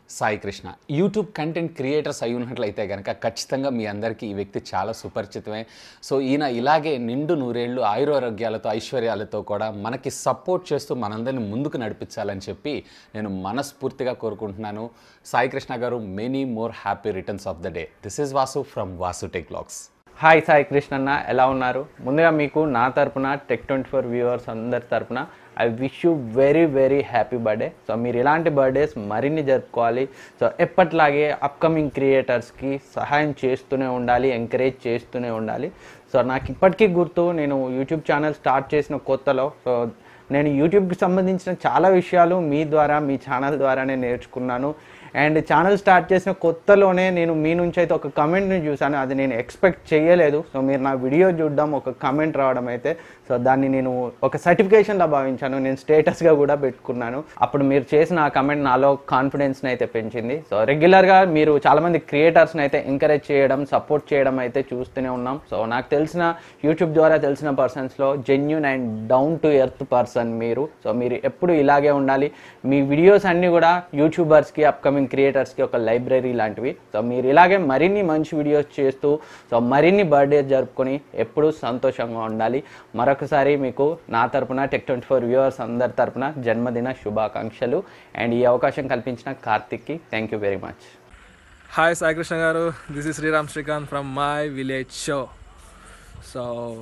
Sai Krishna YouTube content creators అయి ఉన్నట్లయితే కనుక ఖచ్చితంగా మీ అందరికీ ఈ వ్యక్తి చాలా సుపరిచితమే సో ఈయన ఇలాగే నిండు నూరేళ్లు ఆయురారోగ్యాలతో ఐశ్వర్యాలతో కూడా మనకి సపోర్ట్ చేస్తూ మనందరిని ముందుకు నడిపించాలని చెప్పి నేను మనస్ఫూర్తిగా కోరుకుంటున్నాను సాయి కృష్ణ గారు many more happy returns of the day this is Vasu from Vasu tech blogs hi Sai కృష్ణన్న ఎలా ఉన్నారు ముందుగా మీకు నా తరపున టెక్ ట్వంటీ ఫోర్ వ్యూవర్స్ అందరి తరపున I wish you very very happy birthday so మీరు ఇలాంటి బర్త్డేస్ మరిన్ని జరుపుకోవాలి సో ఎప్పట్లాగే అప్కమింగ్ క్రియేటర్స్కి సహాయం చేస్తూనే ఉండాలి ఎంకరేజ్ చేస్తూనే ఉండాలి సో నాకు ఇప్పటికీ గుర్తు నేను యూట్యూబ్ ఛానల్ స్టార్ట్ చేసిన కొత్తలో సో నేను యూట్యూబ్కి సంబంధించిన చాలా విషయాలు మీ ద్వారా మీ ఛానల్ ద్వారానే నేర్చుకున్నాను అండ్ ఛానల్ స్టార్ట్ చేసిన కొత్తలోనే నేను మీ నుంచి అయితే ఒక కమెంట్ని చూశాను అది నేను ఎక్స్పెక్ట్ చేయలేదు సో మీరు నా వీడియో చూడడం ఒక కమెంట్ రావడం అయితే సో దాన్ని నేను ఒక సర్టిఫికేషన్లా భావించాను నేను స్టేటస్గా కూడా పెట్టుకున్నాను అప్పుడు మీరు చేసిన ఆ కమెంట్ నాలో కాన్ఫిడెన్స్ని అయితే పెంచింది సో రెగ్యులర్గా మీరు చాలామంది క్రియేటర్స్ని అయితే ఎంకరేజ్ చేయడం సపోర్ట్ చేయడం అయితే చూస్తూనే ఉన్నాం సో నాకు తెలిసిన యూట్యూబ్ ద్వారా తెలిసిన పర్సన్స్లో genuine and down to earth person మీరు సో మీరు ఎప్పుడు ఇలాగే ఉండాలి మీ వీడియోస్ అన్నీ కూడా యూట్యూబర్స్కి అప్కమింగ్ క్రియేటర్స్కి ఒక లైబ్రరీ లాంటివి సో మీరు ఇలాగే మరిన్ని మంచి వీడియోస్ చేస్తూ సో మరిన్ని బర్త్డే జరుపుకొని ఎప్పుడూ సంతోషంగా ఉండాలి మరొకసారి మీకు నా తరపున టెక్ ట్వంటీ ఫోర్ వ్యూవర్స్ అందరి తరపున జన్మదిన శుభాకాంక్షలు అండ్ ఈ అవకాశం కల్పించిన కార్తిక్కి thank you very much hi Sai Krishna గారు this is Sriram Srikanth from my village show so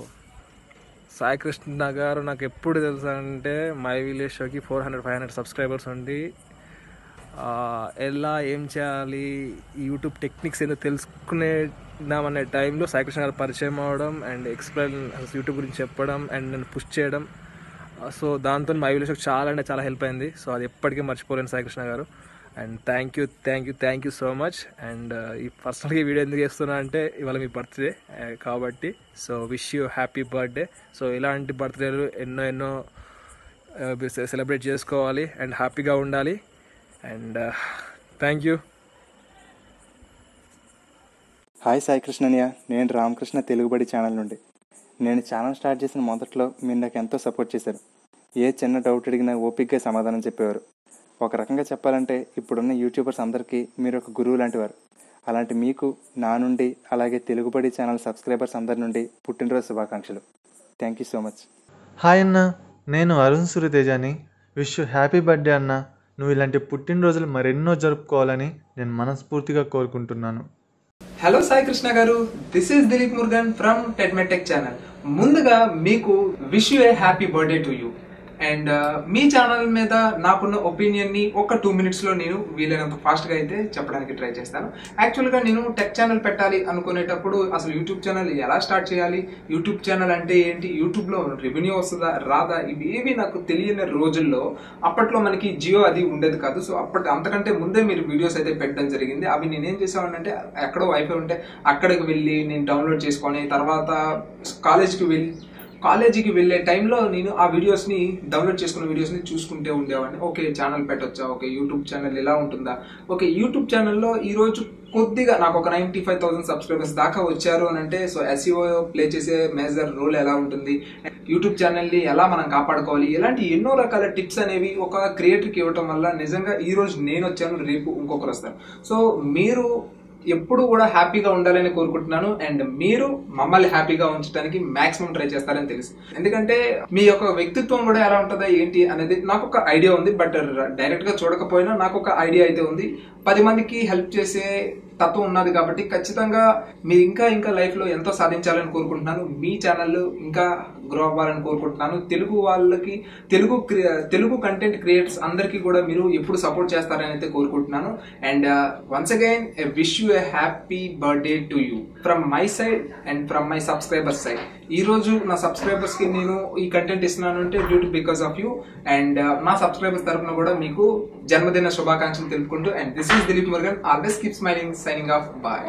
Sai Krishna గారు నాకు ఎప్పుడు తెలుసు అంటే మై విలేజ్ షోకి four hundred five hundred subscribers ఉండి ఆ, ఎలా ఏం చేయాలి ఈ యూట్యూబ్ టెక్నిక్స్ ఏదో తెలుసుకునేదామనే టైంలో సాయి కృష్ణ గారు పరిచయం అవ్వడం అండ్ ఎక్స్ప్లెయిన్ యూట్యూబ్ గురించి చెప్పడం అండ్ నేను పుష్ చేయడం సో దాంతో మై విలేజ్ షోకి చాలా అంటే చాలా హెల్ప్ అయింది సో అది ఎప్పటికీ మర్చిపోలేను సాయి కృష్ణ గారు and thank you thank you thank you so much and ఈ పర్సనల్గా ఈ వీడియో ఎందుకు చేస్తున్నా అంటే ఇవాళ మీ బర్త్డే కాబట్టి so wish you happy birthday so ఇలాంటి బర్త్డేలు ఎన్నో ఎన్నో సెలబ్రేట్ చేసుకోవాలి అండ్ హ్యాపీగా ఉండాలి and thank you hi Sai కృష్ణన్య నేను రామకృష్ణ తెలుగుబడి ఛానల్ నుండి నేను ఛానల్ స్టార్ట్ చేసిన మొదట్లో మీరు నాకు ఎంతో సపోర్ట్ చేశారు ఏ చిన్న డౌట్ అడిగినా ఓపిక్గా సమాధానం చెప్పేవారు ఒక రకంగా చెప్పాలంటే ఇప్పుడున్న యూట్యూబర్స్ అందరికీ మీరు ఒక గురువు లాంటివారు అలాంటి మీకు నా నుండి అలాగే తెలుగుబడి ఛానల్ సబ్స్క్రైబర్స్ అందరి నుండి పుట్టినరోజు శుభాకాంక్షలు thank you so much hi అన్న నేను అరుణ్ సూర్యతేజని విష్ హ్యాపీ బర్త్డే అన్న నువ్వు ఇలాంటి పుట్టినరోజులు మరెన్నో జరుపుకోవాలని నేను మనస్ఫూర్తిగా కోరుకుంటున్నాను హలో సాయి కృష్ణ గారు this is Dilip Murugan from Techmetech channel ముందుగా మీకు wish you a happy birthday to you and మీ ఛానల్ మీద నాకున్న ఒపీనియన్ ని ఒక టూ మినిట్స్ లో నేను వీలైనంత ఫాస్ట్ గా అయితే చెప్పడానికి ట్రై చేస్తాను యాక్చువల్ గా నేను టెక్ ఛానల్ పెట్టాలి అనుకునేటప్పుడు అసలు యూట్యూబ్ ఛానల్ ఎలా స్టార్ట్ చేయాలి యూట్యూబ్ ఛానల్ అంటే ఏంటి యూట్యూబ్ లో రెవెన్యూ వస్తుందా రాదా ఇవి ఏవి నాకు తెలియని రోజుల్లో అప్పట్లో మనకి జియో అది ఉండేది కాదు సో అప్పటి అంతకంటే ముందే మీరు వీడియోస్ అయితే పెట్టడం జరిగింది అవి నేనేం చేసేవాడినంటే ఎక్కడో వైఫై ఉంటే అక్కడికి వెళ్ళి నేను డౌన్లోడ్ చేసుకొని తర్వాత కాలేజ్కి వెళ్ళి కాలేజీకి వెళ్ళే టైంలో నేను ఆ వీడియోస్ని డౌన్లోడ్ చేసుకున్న వీడియోస్ని చూసుకుంటే ఉండేవాడిని ఓకే ఛానల్ పెట్టొచ్చా ఓకే యూట్యూబ్ ఛానల్ ఎలా ఉంటుందా ఓకే యూట్యూబ్ ఛానల్లో ఈరోజు కొద్దిగా నాకు ఒక నైంటీ ఫైవ్ థౌసండ్ సబ్స్క్రైబర్స్ దాకా వచ్చారు అని అంటే సో ఎస్ఈఓ ప్లే చేసే మేజర్ రోల్ ఎలా ఉంటుంది యూట్యూబ్ ఛానల్ని ఎలా మనం కాపాడుకోవాలి ఇలాంటి ఎన్నో రకాల టిప్స్ అనేవి ఒక క్రియేటర్కి ఇవ్వటం వల్ల నిజంగా ఈ రోజు నేను వచ్చాను రేపు ఇంకొకరు వస్తారు సో మీరు ఎప్పుడు కూడా హ్యాపీగా ఉండాలని కోరుకుంటున్నాను అండ్ మీరు మమ్మల్ని హ్యాపీగా ఉంచడానికి మాక్సిమం ట్రై చేస్తారని తెలుసు ఎందుకంటే మీ యొక్క వ్యక్తిత్వం కూడా ఎలా ఉంటుందా ఏంటి అనేది నాకు ఒక ఐడియా ఉంది బట్ డైరెక్ట్ గా చూడకపోయినా నాకు ఒక ఐడియా అయితే ఉంది పది మందికి హెల్ప్ చేసే తత్వం ఉన్నది కాబట్టి ఖచ్చితంగా మీరు ఇంకా ఇంకా లైఫ్ లో ఎంతో సాధించాలని కోరుకుంటున్నాను మీ ఛానల్ ఇంకా గ్రో అవ్వాలని కోరుకుంటున్నాను తెలుగు వాళ్ళకి తెలుగు క్రి- తెలుగు కంటెంట్ క్రియేటర్స్ అందరికీ కూడా మీరు ఎప్పుడు సపోర్ట్ చేస్తారని అయితే కోరుకుంటున్నాను and once again wish you a happy birthday to you from my side and from my subscriber side ఈ రోజు నా సబ్స్క్రైబర్స్ కి నేను ఈ కంటెంట్ ఇస్తున్నాను అంటే due to because of you and నా సబ్స్క్రైబర్స్ తరపున కూడా మీకు జన్మదిన శుభాకాంక్షలు తెలుపుకుంటూ and this is Dilip Murugan always keep smiling signing off bye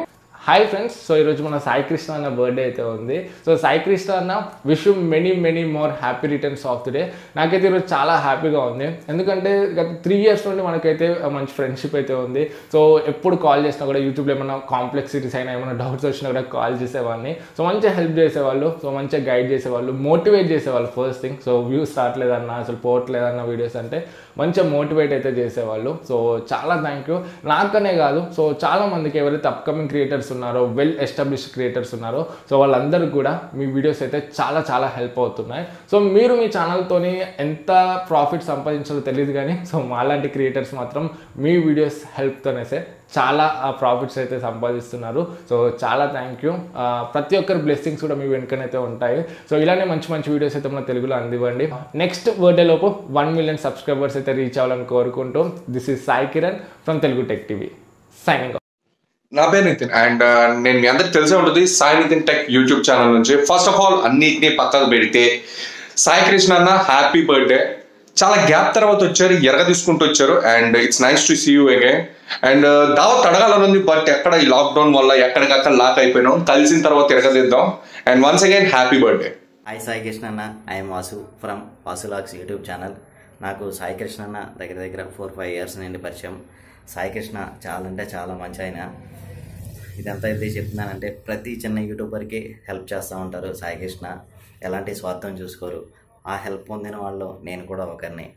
hi friends so ఈరోజు మన సాయి కృష్ణ అన్న బర్త్డే అయితే ఉంది సో సాయి కృష్ణ అన్న wish you many many more happy returns of the day నాకైతే ఈరోజు చాలా హ్యాపీగా ఉంది ఎందుకంటే గత త్రీ ఇయర్స్ నుండి మనకైతే మంచి ఫ్రెండ్షిప్ అయితే ఉంది సో ఎప్పుడు కాల్ చేసినా కూడా యూట్యూబ్లో ఏమైనా కాంప్లెక్సిటీస్ అయినా ఏమైనా డౌట్స్ వచ్చినా కూడా కాల్ చేసేవాడిని సో మంచిగా హెల్ప్ చేసేవాళ్ళు సో మంచిగా గైడ్ చేసేవాళ్ళు మోటివేట్ చేసేవాళ్ళు ఫస్ట్ థింగ్ సో వ్యూస్ రావట్లేదన్నా అసలు పోవట్లేదన్న వీడియోస్ అంటే మంచిగా మోటివేట్ అయితే చేసేవాళ్ళు సో చాలా థ్యాంక్ యూ నాకనే కాదు సో చాలా మందికి ఎవరైతే అప్కమింగ్ క్రియేటర్స్ ఉన్నారో వెల్ ఎస్టాబ్లిష్డ్ క్రియేటర్స్ ఉన్నారో సో వాళ్ళందరికీ కూడా మీ వీడియోస్ అయితే చాలా చాలా హెల్ప్ అవుతున్నాయి సో మీరు మీ ఛానల్తోని ఎంత ప్రాఫిట్ సంపాదించాలో తెలియదు కానీ సో మాలాంటి క్రియేటర్స్ మాత్రం మీ వీడియోస్ హెల్ప్తోనేసే చాలా ప్రాఫిట్స్ అయితే సంపాదిస్తున్నారు సో చాలా థ్యాంక్ యూ ప్రతి ఒక్కరి బ్లెస్సింగ్స్ కూడా మీ వెనుకనైతే ఉంటాయి సో ఇలానే మంచి మంచి వీడియోస్ అయితే మన తెలుగులో అందివ్వండి నెక్స్ట్ బర్త్డే లోపు వన్ మిలియన్ సబ్స్క్రైబర్స్ అయితే రీచ్ అవ్వాలని కోరుకుంటూ this is Sai Kiran from Telugu tech TV signing నా పేరు నితిన్ అండ్ నేను మీ అందరికి తెలిసే ఉంటుంది Sai Nitin tech YouTube channel నుంచి ఫస్ట్ ఆఫ్ ఆల్ అన్నిటినీ పక్కకు పెడితే సాయి కృష్ణ అన్న హ్యాపీ బర్త్డే చాలా గ్యాప్ తర్వాత వచ్చారు ఎరగ తీసుకుంటూ వచ్చారు and it's nice to see you again and దావత్ అడగాలని ఉంది బట్ ఎక్కడ ఈ లాక్డౌన్ వల్ల ఎక్కడికక్కడ లాక్ అయిపోయినాం కలిసిన తర్వాత ఎరగదిద్దాం and once again happy birthday hi Sai Krishna అన్న I'm Vasu from Vasu locks YouTube channel నాకు సాయి కృష్ణ అన్న దగ్గర దగ్గర ఫోర్ ఫైవ్ ఇయర్స్ నుండి పరిచయం సాయి కృష్ణ చాలా అంటే చాలా మంచి ఆయన ఇదంతా అయితే చెప్తున్నానంటే ప్రతి చిన్న యూట్యూబర్కి హెల్ప్ చేస్తూ ఉంటారు సాయి కృష్ణ ఎలాంటి స్వార్థం చూసుకోరు ఆ హెల్ప్ పొందిన వాళ్ళు నేను కూడా ఒకరిని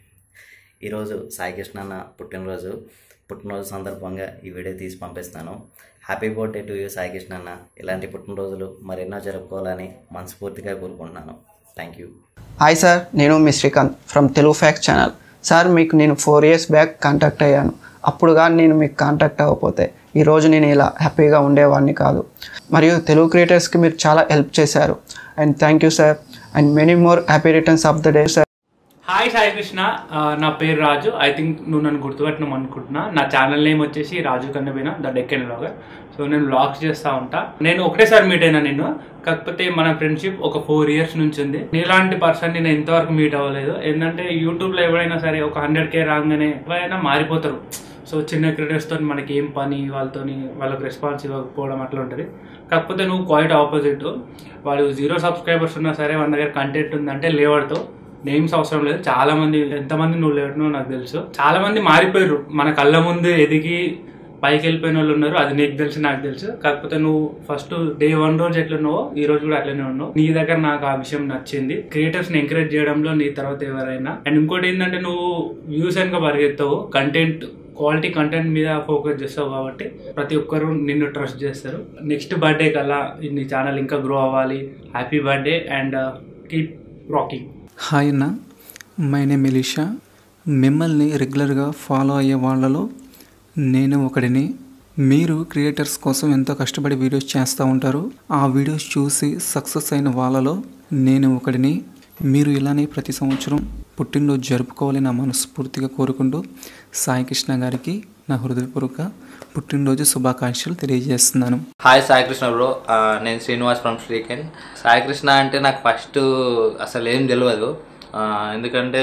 ఈరోజు సాయి కృష్ణ అన్న పుట్టినరోజు పుట్టినరోజు సందర్భంగా ఈ వీడియో తీసి పంపిస్తాను happy birthday to you Sai Krishna అన్న ఇలాంటి పుట్టినరోజులు మరెన్నో జరుపుకోవాలని మనస్ఫూర్తిగా కోరుకుంటున్నాను థ్యాంక్ యూ హాయ్ సార్ నేను మీ Srikanth from Telugu facts channel sir మీకు నేను ఫోర్ ఇయర్స్ బ్యాక్ కాంటాక్ట్ అయ్యాను అప్పుడు కానీ నేను మీకు కాంటాక్ట్ అవ్వకపోతే ఈరోజు నేను ఇలా హ్యాపీగా ఉండేవాడిని కాదు మరియు తెలుగు క్రియేటర్స్కి మీరు చాలా హెల్ప్ చేశారు and thank you sir and many more happy returns of the day sir hi Sai Krishna ఆ, నా పేరు రాజు ఐ థింక్ నువ్వు నన్ను గుర్తుపెట్టడం అనుకుంటున్నా నా ఛానల్ నేమ్ వచ్చేసి రాజు కన్నబైన ద డెక్కన్ వ్లాగర్ సో నేను వ్లాగ్స్ చేస్తా ఉంటా నేను ఒకటేసారి మీట్ అయినా నిన్ను కాకపోతే మన ఫ్రెండ్షిప్ ఒక ఫోర్ ఇయర్స్ నుంచి ఉంది నీలాంటి పర్సన్ నేను ఎంతవరకు మీట్ అవ్వలేదు ఏంటంటే యూట్యూబ్ లో ఎవరైనా సరే ఒక హండ్రెడ్ కే రాగానే ఎవరైనా మారిపోతారు సో చిన్న క్రియేటర్స్ తోని మనకి ఏం పని వాళ్ళతోని వాళ్ళకి రెస్పాన్స్ ఇవ్వకపోవడం అట్లా ఉంటుంది కాకపోతే నువ్వు క్వైట్ ఆపోజిట్ వాళ్ళు జీరో సబ్స్క్రైబర్స్ ఉన్నా సరే మన దగ్గర కంటెంట్ ఉందంటే లేవడతావు నేమ్స్ అవసరం లేదు చాలా మంది ఎంతమంది నువ్వు లేవటం నాకు తెలుసు చాలా మంది మారిపోయారు మన కళ్ళ ముందు ఎదిగి పైకి వెళ్ళిపోయిన వాళ్ళు ఉన్నారు అది నీకు తెలుసు నాకు తెలుసు కాకపోతే నువ్వు ఫస్ట్ డే వన్ రోజు ఎట్లున్నావో ఈ రోజు కూడా అట్లనే ఉన్నావు నీ దగ్గర నాకు ఆ విషయం నచ్చింది క్రియేటర్స్ ని ఎంకరేజ్ చేయడంలో నీ తర్వాత ఎవరైనా అండ్ ఇంకోటి ఏంటంటే నువ్వు వ్యూస్ వెనక పరిగెత్తావు కంటెంట్ క్వాలిటీ కంటెంట్ మీద ఫోకస్ చేస్తావు కాబట్టి ప్రతి ఒక్కరు నిన్ను ట్రస్ట్ చేస్తారు నెక్స్ట్ బర్త్డే కల్లా నీ ఛానల్ ఇంకా గ్రో అవ్వాలి happy birthday and keep rocking hi అన్న మై నేమ్ ఎలీషా మిమ్మల్ని రెగ్యులర్గా ఫాలో అయ్యే వాళ్ళలో నేను ఒకడిని మీరు క్రియేటర్స్ కోసం ఎంతో కష్టపడి వీడియోస్ చేస్తూ ఉంటారు ఆ వీడియోస్ చూసి సక్సెస్ అయిన వాళ్ళలో నేను ఒకడిని మీరు ఇలానే ప్రతి సంవత్సరం పుట్టినరోజు జరుపుకోవాలని నా మనస్ఫూర్తిగా కోరుకుంటూ సాయి కృష్ణ గారికి నా హృదయపూర్వక పుట్టినరోజు శుభాకాంక్షలు తెలియజేస్తున్నాను హాయ్ సాయి కృష్ణ బ్రో ఆ, నేను శ్రీనివాస్ ఫ్రమ్ శ్రీకెన్ సాయి కృష్ణ అంటే నాకు ఫస్ట్ అసలు ఏం తెలియదు ఆ, ఎందుకంటే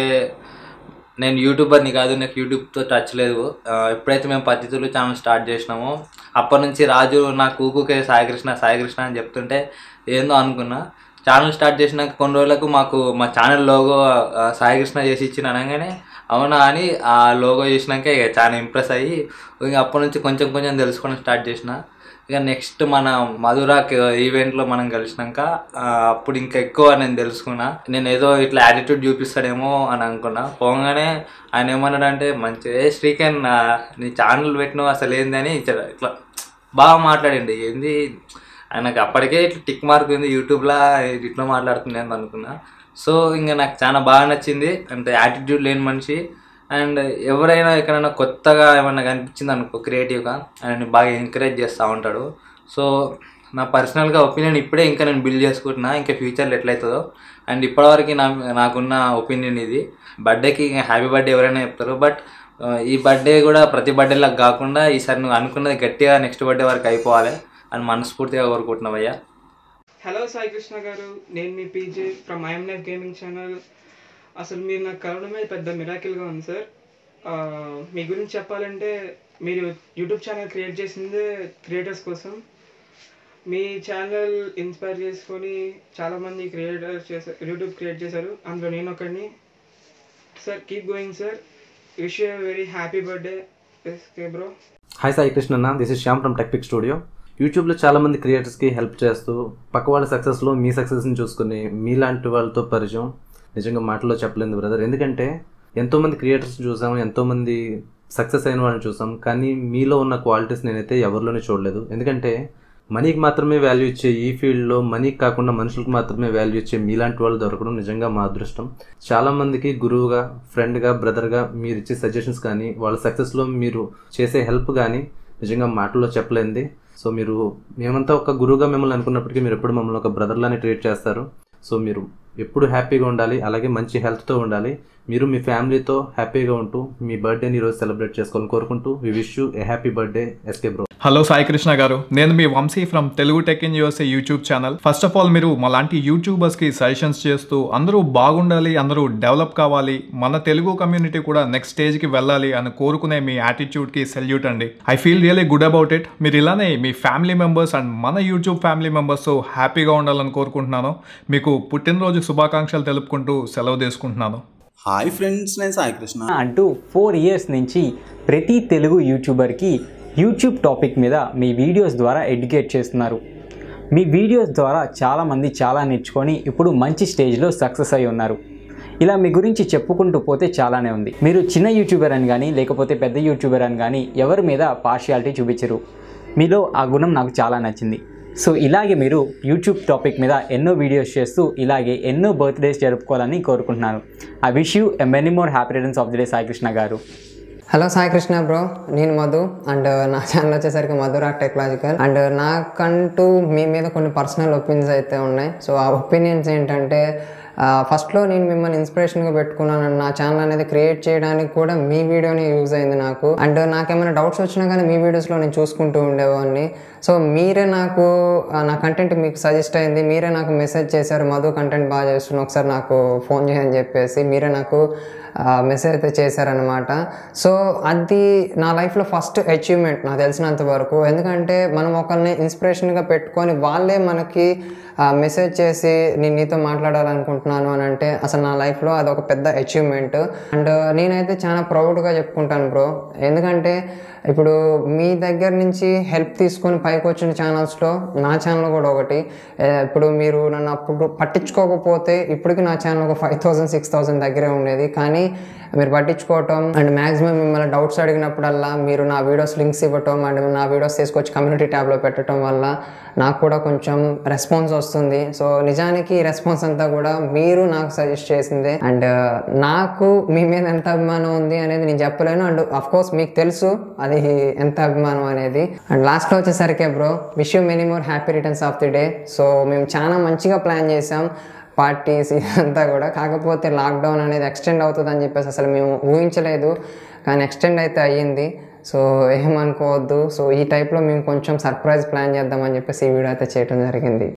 నేను యూట్యూబర్ని కాదు నాకు యూట్యూబ్తో టచ్ లేదు ఆ, ఎప్పుడైతే మేము పద్ధతులు ఛానల్ స్టార్ట్ చేసినామో అప్పటి నుంచి రాజు నాకు ఊకుకే సాయి కృష్ణ సాయి కృష్ణ అని చెప్తుంటే ఏందో అనుకున్నా ఛానల్ స్టార్ట్ చేసినాక కొన్ని రోజులకు మాకు మా ఛానల్ లోగో ఆ, సాయి కృష్ణ చేసి ఇచ్చిన అనగానే అవునా అని ఆ లోగో చేసినాక ఇక చాలా ఇంప్రెస్ అయ్యి ఇక అప్పటి నుంచి కొంచెం కొంచెం తెలుసుకోవడం స్టార్ట్ చేసిన ఇక నెక్స్ట్ మన మధురాక్ ఈవెంట్లో మనం కలిసినాక ఆ, అప్పుడు ఇంకా ఎక్కువ నేను తెలుసుకున్నా నేను ఏదో ఇట్లా యాటిట్యూడ్ చూపిస్తాడేమో అని అనుకున్నా పోగానే ఆయన ఏమన్నాడంటే మంచి ఏ శ్రీకన్ ఆ, నీ ఛానల్ పెట్టినావు అసలు ఏందని ఇట్లా ఇట్లా బాగా మాట్లాడండి ఏంది ఆయనకు అప్పటికే ఇట్లా టిక్ మార్క్ ఉంది యూట్యూబ్లో ఇట్లా మాట్లాడుతున్నాను అనుకున్నా సో ఇంకా నాకు చాలా బాగా నచ్చింది అంటే యాటిట్యూడ్ లేని మనిషి అండ్ ఎవరైనా ఎక్కడైనా కొత్తగా ఏమన్నా కనిపించింది అనుకో క్రియేటివ్గా ఆయన బాగా ఎంకరేజ్ చేస్తూ ఉంటాడు సో నా పర్సనల్గా ఒపీనియన్ ఇప్పుడే ఇంకా నేను బిల్డ్ చేసుకుంటున్నా ఇంకా ఫ్యూచర్లో ఎట్లయితుందో అండ్ ఇప్పటివరకు నా నాకున్న ఒపీనియన్ ఇది బర్త్డేకి హ్యాపీ బర్త్డే ఎవరైనా చెప్తారు బట్ ఈ బర్త్డే కూడా ప్రతి బర్త్డేలా కాకుండా ఈసారి నువ్వు అనుకున్నది గట్టిగా నెక్స్ట్ బర్త్డే వరకు అయిపోవాలి అని మనస్ఫూర్తిగా కోరుకుంటున్నావయ్యా హలో సాయి కృష్ణ గారు నేను మీ PJ from IMF gaming channel అసలు మీరు నాకు కలవడమే పెద్ద మిరాకిల్గా ఉంది సార్ ఆ, మీ గురించి చెప్పాలంటే మీరు యూట్యూబ్ ఛానల్ క్రియేట్ చేసిందే క్రియేటర్స్ కోసం మీ ఛానల్ ఇన్స్పైర్ చేసుకొని చాలామంది క్రియేటర్ చేశారు యూట్యూబ్ క్రియేట్ చేశారు అందులో నేను ఒకడిని sir keep going sir wish you very happy birthday SK bro hi Sai Krishna this is Shyam from Techpick studio యూట్యూబ్లో చాలామంది క్రియేటర్స్కి హెల్ప్ చేస్తూ పక్క వాళ్ళ సక్సెస్లో మీ సక్సెస్ని చూసుకుని మీలాంటి వాళ్ళతో పరిచయం నిజంగా మాటల్లో చెప్పలేదు బ్రదర్ ఎందుకంటే ఎంతోమంది క్రియేటర్స్ చూసాం ఎంతోమంది సక్సెస్ అయిన వాళ్ళని చూసాం కానీ మీలో ఉన్న క్వాలిటీస్ నేనైతే ఎవరిలోనే చూడలేదు ఎందుకంటే మనీకి మాత్రమే వాల్యూ ఇచ్చే ఈ ఫీల్డ్లో మనీకి కాకుండా మనుషులకు మాత్రమే వాల్యూ ఇచ్చే మీలాంటి వాళ్ళు దొరకడం నిజంగా మా అదృష్టం చాలామందికి గురువుగా ఫ్రెండ్గా బ్రదర్గా మీరు ఇచ్చే సజెషన్స్ కానీ వాళ్ళ సక్సెస్లో మీరు చేసే హెల్ప్ కానీ నిజంగా మాటల్లో చెప్పలేంది సో మీరు మేమంతా ఒక గురువుగా మిమ్మల్ని అనుకున్నప్పటికీ మీరు ఎప్పుడు మమ్మల్ని ఒక బ్రదర్లానే ట్రీట్ చేస్తారు సో మీరు ఎప్పుడు హ్యాపీగా ఉండాలి అలాగే మంచి హెల్త్తో ఉండాలి మీరు మీ ఫ్యామిలీతో హ్యాపీగా ఉంటూ మీ బర్త్డేని ఈరోజు సెలబ్రేట్ చేసుకోవాలని కోరుకుంటూ we wish you a happy birthday SK bro hello Sai Krishna గారు నేను మీ Vamsi from Telugu tech in USA YouTube channel first of all మీరు మాలాంటి యూట్యూబర్స్కి సజెషన్స్ చేస్తూ అందరూ బాగుండాలి అందరూ డెవలప్ కావాలి మన తెలుగు కమ్యూనిటీ కూడా నెక్స్ట్ స్టేజ్కి వెళ్ళాలి అని కోరుకునే మీ యాటిట్యూడ్కి సెల్యూట్ అండి I feel really good about it మీరు ఇలానే మీ ఫ్యామిలీ మెంబర్స్ అండ్ మన యూట్యూబ్ ఫ్యామిలీ మెంబర్స్ హ్యాపీగా ఉండాలని కోరుకుంటున్నాను మీకు పుట్టినరోజు శుభాకాంక్షలు తెలుపుకుంటూ సెలవు తీసుకుంటున్నాను హాయ్ ఫ్రెండ్స్ నేను సాయి కృష్ణ అంటూ ఫోర్ ఇయర్స్ నుంచి ప్రతి తెలుగు యూట్యూబర్కి యూట్యూబ్ టాపిక్ మీద మీ వీడియోస్ ద్వారా ఎడ్యుకేట్ చేస్తున్నారు మీ వీడియోస్ ద్వారా చాలామంది చాలా నేర్చుకొని ఇప్పుడు మంచి స్టేజ్లో సక్సెస్ అయి ఉన్నారు ఇలా మీ గురించి చెప్పుకుంటూ పోతే చాలానే ఉంది మీరు చిన్న యూట్యూబర్ అని కానీ లేకపోతే పెద్ద యూట్యూబర్ అని కానీ ఎవరి మీద పార్షియాలిటీ చూపించరు మీలో ఆ గుణం నాకు చాలా నచ్చింది సో ఇలాగే మీరు యూట్యూబ్ టాపిక్ మీద ఎన్నో వీడియోస్ చేస్తూ ఇలాగే ఎన్నో బర్త్డేస్ జరుపుకోవాలని కోరుకుంటున్నాను I wish you a many more happy returns of the day Saikrishna గారు హలో సాయి కృష్ణ బ్రో నేను మధు అండ్ నా ఛానల్ వచ్చేసరికి మధురా టెక్నాలజికల్ అండ్ నాకంటూ మీ మీద కొన్ని పర్సనల్ ఒపీనియన్స్ అయితే ఉన్నాయి సో ఆ ఒపీనియన్స్ ఏంటంటే ఫస్ట్లో నేను మిమ్మల్ని ఇన్స్పిరేషన్గా పెట్టుకున్నాను నా ఛానల్ అనేది క్రియేట్ చేయడానికి కూడా మీ వీడియోని యూజ్ అయింది నాకు అండ్ నాకేమైనా డౌట్స్ వచ్చినా కానీ మీ వీడియోస్లో నేను చూసుకుంటూ ఉండేవాడిని సో మీరే నాకు ఆ, నా కంటెంట్ మీకు సజెస్ట్ అయింది మీరే నాకు మెసేజ్ చేశారు మధు కంటెంట్ బాగా చేస్తున్నావు ఒకసారి నాకు ఫోన్ చేయని చెప్పేసి మీరే నాకు మెసేజ్ అయితే చేశారనమాట సో అది నా లైఫ్లో ఫస్ట్ అచీవ్మెంట్ నాకు తెలిసినంత వరకు ఎందుకంటే మనం ఒకరిని ఇన్స్పిరేషన్గా పెట్టుకొని వాళ్ళే మనకి మెసేజ్ చేసి నేను నీతో మాట్లాడాలనుకుంటున్నాను అని అంటే అసలు నా లైఫ్లో అది ఒక పెద్ద అచీవ్మెంట్ అండ్ నేనైతే చాలా ప్రౌడ్గా చెప్పుకుంటాను బ్రో ఎందుకంటే ఇప్పుడు మీ దగ్గర నుంచి హెల్ప్ తీసుకొని పైకి వచ్చిన ఛానల్స్లో నా ఛానల్ కూడా ఒకటి ఏ, ఇప్పుడు మీరు నన్ను అప్పుడు పట్టించుకోకపోతే ఇప్పటికి నా ఛానల్ ఒక ఫైవ్ థౌసండ్ సిక్స్ థౌసండ్ దగ్గరే ఉండేది కానీ మీరు పట్టించుకోవటం అండ్ మ్యాక్సిమం మిమ్మల్ని డౌట్స్ అడిగినప్పుడల్లా మీరు నా వీడియోస్ లింక్స్ ఇవ్వటం అండ్ నా వీడియోస్ తీసుకొచ్చి కమ్యూనిటీ ట్యాబ్లో పెట్టడం వల్ల నాకు కూడా కొంచెం రెస్పాన్స్ వస్తుంది సో నిజానికి ఈ రెస్పాన్స్ అంతా కూడా మీరు నాకు సజెస్ట్ చేసిందే అండ్ నాకు మీ మీద ఎంత అభిమానం ఉంది అనేది నేను చెప్పలేను అండ్ అఫ్ కోర్స్ మీకు తెలుసు అది ఎంత అభిమానం అనేది అండ్ లాస్ట్లో వచ్చేసరికి bro wish you many more happy returns of the day so మేము చాలా మంచిగా ప్లాన్ చేసాం పార్టీస్ ఇదంతా కూడా కాకపోతే లాక్డౌన్ అనేది ఎక్స్టెండ్ అవుతుంది అని చెప్పేసి అసలు మేము ఊహించలేదు కానీ ఎక్స్టెండ్ అయితే అయ్యింది సో ఏమనుకోవద్దు సో ఈ టైప్లో మేము కొంచెం సర్ప్రైజ్ ప్లాన్ చేద్దామని చెప్పేసి ఈ వీడియో అయితే చేయడం జరిగింది